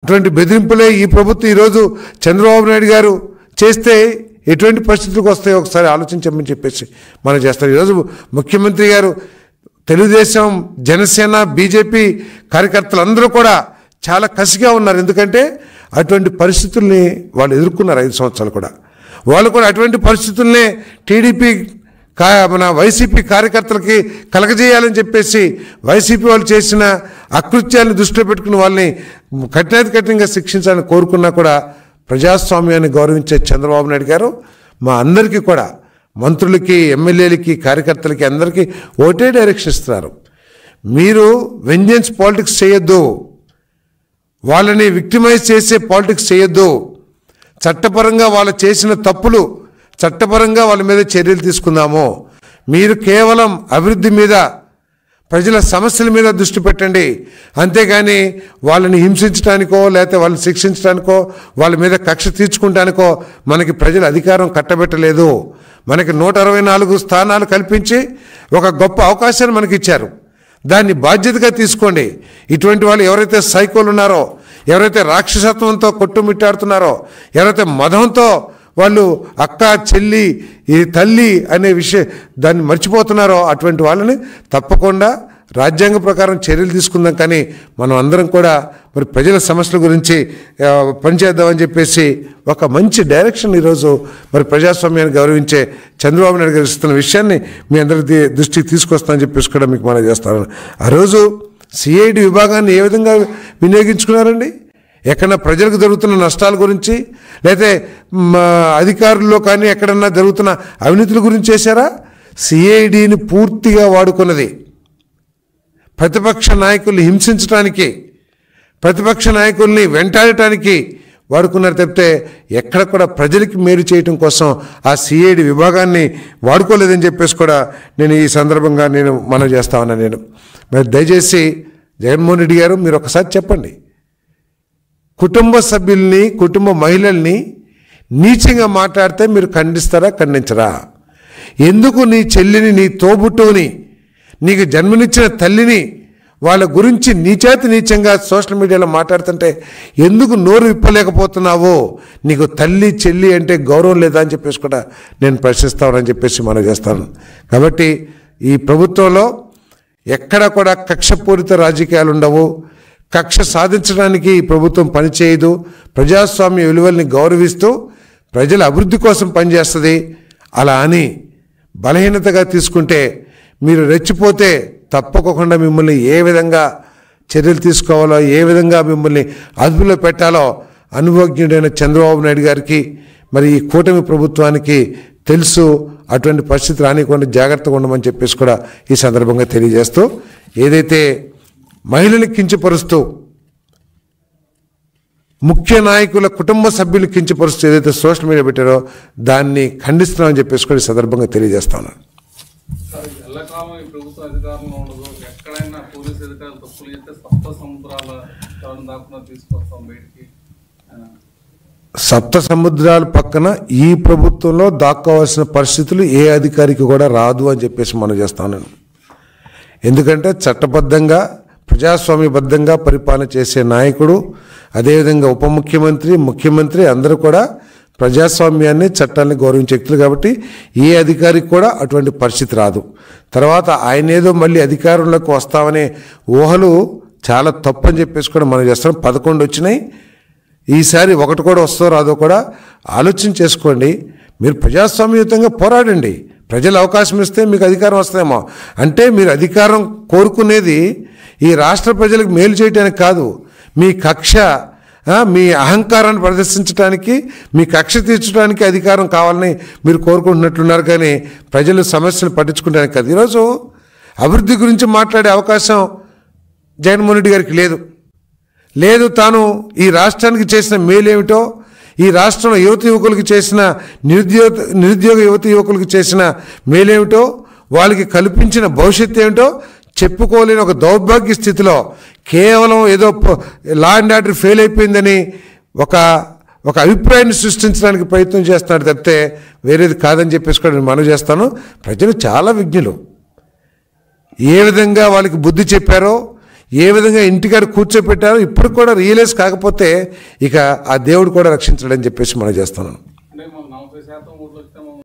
అటువంటి బెదిరింపులే ఈ ప్రభుత్వం ఈరోజు చంద్రబాబు నాయుడు గారు చేస్తే ఎటువంటి పరిస్థితులకు వస్తాయో ఒకసారి ఆలోచించమని చెప్పేసి మనం చేస్తాం ఈరోజు ముఖ్యమంత్రి గారు తెలుగుదేశం జనసేన బీజేపీ కార్యకర్తలందరూ కూడా చాలా కసిగా ఉన్నారు ఎందుకంటే అటువంటి పరిస్థితుల్ని వాళ్ళు ఎదుర్కొన్నారు ఐదు సంవత్సరాలు కూడా వాళ్ళు కూడా అటువంటి పరిస్థితుల్నే టీడీపీ కా మన వైసీపీ కార్యకర్తలకి కలగజేయాలని చెప్పేసి వైసీపీ వాళ్ళు చేసిన అకృత్యాలను దృష్టిలో పెట్టుకుని వాళ్ళని కఠినాతి కఠినంగా శిక్షించాలని కోరుకున్నా కూడా ప్రజాస్వామ్యాన్ని గౌరవించే చంద్రబాబు నాయుడు గారు మా అందరికీ కూడా మంత్రులకి ఎమ్మెల్యేలకి కార్యకర్తలకి అందరికీ ఒకటే డైరెక్షన్ ఇస్తున్నారు మీరు వెంజెన్స్ పాలిటిక్స్ చేయొద్దు వాళ్ళని విక్టిమైజ్ చేసే పాలిటిక్స్ చేయొద్దు చట్టపరంగా వాళ్ళు చేసిన తప్పులు చట్టపరంగా వాళ్ళ మీద చర్యలు తీసుకుందాము మీరు కేవలం అభివృద్ధి మీద ప్రజల సమస్యల మీద దృష్టి పెట్టండి అంతేగాని వాళ్ళని హింసించడానికో లేకపోతే వాళ్ళని శిక్షించడానికో వాళ్ళ మీద కక్ష తీర్చుకుంటానికో మనకి ప్రజలు అధికారం కట్టబెట్టలేదు మనకి నూట అరవై నాలుగు స్థానాలు కల్పించి ఒక గొప్ప అవకాశాన్ని మనకి ఇచ్చారు దాన్ని బాధ్యతగా తీసుకోండి ఇటువంటి వాళ్ళు ఎవరైతే సైకోలు ఉన్నారో ఎవరైతే రాక్షసత్వంతో కొట్టుమిట్టాడుతున్నారో ఎవరైతే మదంతో వాళ్ళు అక్క చెల్లి ఈ తల్లి అనే విషయం దాన్ని మర్చిపోతున్నారో అటువంటి వాళ్ళని తప్పకుండా రాజ్యాంగ ప్రకారం చర్యలు తీసుకుందాం కానీ మనం అందరం కూడా మరి ప్రజల సమస్యల గురించి ఆ, పనిచేద్దామని చెప్పేసి ఒక మంచి డైరెక్షన్ ఈరోజు మరి ప్రజాస్వామ్యాన్ని గౌరవించే చంద్రబాబు నాయుడు గారు ఇస్తున్న విషయాన్ని మీ అందరి ది- దృష్టికి తీసుకొస్తామని చెప్పేసి కూడా మీకు మనం చేస్తాను ఆ రోజు సిఐడి విభాగాన్ని ఏ విధంగా వినియోగించుకున్నారండి ఎక్కడన్నా ప్రజలకు జరుగుతున్న నష్టాల గురించి లేకపోతే మ, అధికారుల్లో కానీ ఎక్కడన్నా జరుగుతున్న అవినీతుల గురించి చేశారా సిఐడిని పూర్తిగా వాడుకున్నది ప్రతిపక్ష నాయకుల్ని హింసించడానికి ప్రతిపక్ష నాయకుల్ని వెంటాడటానికి వాడుకున్నారు తప్పితే ఎక్కడ కూడా ప్రజలకి మేలు చేయటం కోసం ఆ సిఐడి విభాగాన్ని వాడుకోలేదని చెప్పేసి కూడా నేను ఈ సందర్భంగా నేను మనం చేస్తా ఉన్నాను నేను మరి దయచేసి జగన్మోహన్ రెడ్డి గారు మీరు ఒకసారి చెప్పండి కుటుంబ సభ్యుల్ని కుటుంబ మహిళల్ని నీచంగా మాట్లాడితే మీరు ఖండిస్తారా ఖండించరా ఎందుకు నీ చెల్లిని నీ తోబుట్టుని నీకు జన్మనిచ్చిన తల్లిని వాళ్ళ గురించి నీచేతి నీచంగా సోషల్ మీడియాలో మాట్లాడుతుంటే ఎందుకు నోరు విప్పలేకపోతున్నావో నీకు తల్లి చెల్లి అంటే గౌరవం లేదా అని చెప్పేసి కూడా నేను ప్రశ్నిస్తానని చెప్పేసి మనం చేస్తాను కాబట్టి ఈ ప్రభుత్వంలో ఎక్కడ కూడా కక్షపూరిత రాజకీయాలు ఉండవు కక్ష సాధించడానికి ఈ ప్రభుత్వం పనిచేయదు ప్రజాస్వామ్య విలువల్ని గౌరవిస్తూ ప్రజల అభివృద్ధి కోసం పనిచేస్తుంది అలా అని బలహీనతగా తీసుకుంటే మీరు రెచ్చిపోతే తప్పకుండా మిమ్మల్ని ఏ విధంగా చర్యలు తీసుకోవాలో ఏ విధంగా మిమ్మల్ని అదుపులో పెట్టాలో అనుభవజ్ఞుడైన చంద్రబాబు నాయుడు గారికి మరి ఈ కూటమి ప్రభుత్వానికి తెలుసు అటువంటి పరిస్థితి రానికుండా జాగ్రత్తగా ఉండమని చెప్పేసి కూడా ఈ సందర్భంగా తెలియజేస్తూ ఏదైతే మహిళని కించపరుస్తూ ముఖ్య నాయకుల కుటుంబ సభ్యులు కించపరుస్తూ ఏదైతే సోషల్ మీడియా పెట్టారో దాన్ని ఖండిస్తున్నామని చెప్పేసి కూడా ఈ సందర్భంగా తెలియజేస్తాను సార్, ఎల్లకాలం ఈ ప్రభుత్వం అధికారంలో ఉండదు ఎక్కడైనా పోలీసు అధికారులు తప్పులు చేస్తే సప్త సముద్రాల ఎవరిని దాకుండా తీసుకొస్తాం బయటికి ఆయన సప్త సముద్రాల పక్కన ఈ ప్రభుత్వంలో దాక్కోవాల్సిన పరిస్థితులు ఏ అధికారికి కూడా రాదు అని చెప్పేసి మనం చేస్తాను ఎందుకంటే చట్టబద్ధంగా ప్రజాస్వామ్యబద్ధంగా పరిపాలన చేసే నాయకుడు అదేవిధంగా ఉప ముఖ్యమంత్రి ముఖ్యమంత్రి అందరూ కూడా ప్రజాస్వామ్యాన్ని చట్టాన్ని గౌరవించే వ్యక్తులు కాబట్టి ఏ అధికారికి కూడా అటువంటి పరిస్థితి రాదు తర్వాత ఆయన ఏదో మళ్ళీ అధికారంలోకి వస్తామనే ఊహలు చాలా తప్పు అని చెప్పేసి కూడా మనం చేస్తాం పదకొండు వచ్చినాయి ఈసారి ఒకటి కూడా వస్తో రాదో కూడా ఆలోచన చేసుకోండి మీరు ప్రజాస్వామ్యయుతంగా పోరాడండి ప్రజలు అవకాశం ఇస్తే మీకు అధికారం వస్తుందేమో అంటే మీరు అధికారం కోరుకునేది ఈ రాష్ట్ర ప్రజలకు మేలు చేయడానికి కాదు మీ కక్ష ఆ, మీ అహంకారాన్ని ప్రదర్శించడానికి మీ కక్ష తీర్చడానికి అధికారం కావాలని మీరు కోరుకుంటున్నట్లున్నారు కానీ ప్రజలు సమస్యలు పట్టించుకోవడానికి కాదు ఈరోజు అభివృద్ధి గురించి మాట్లాడే అవకాశం జగన్మోహన్ రెడ్డి గారికి లేదు లేదు తాను ఈ రాష్ట్రానికి చేసిన మేలేమిటో ఈ రాష్ట్రంలో యువత యువకులకు చేసిన నిరుద్యోగ నిరుద్యోగ యువత యువకులకు చేసిన మేలేమిటో వాళ్ళకి కల్పించిన భవిష్యత్తు ఏమిటో చెప్పుకోలేని ఒక దౌర్భాగ్య స్థితిలో కేవలం ఏదో ప- లా అండ్ ఆర్డర్ ఫెయిల్ అయిపోయిందని ఒక ఒక అభిప్రాయాన్ని సృష్టించడానికి ప్రయత్నం చేస్తున్నాడు తప్పితే వేరేది కాదని చెప్పేసి కూడా నేను మనవి చేస్తాను ప్రజలు చాలా విజ్ఞులు ఏ విధంగా వాళ్ళకి బుద్ధి చెప్పారో ఏ విధంగా ఇంటికాడ కూర్చోపెట్టారో ఇప్పుడు కూడా రియలైజ్ కాకపోతే ఇక ఆ దేవుడు కూడా రక్షించడని చెప్పేసి మనం చేస్తున్నాం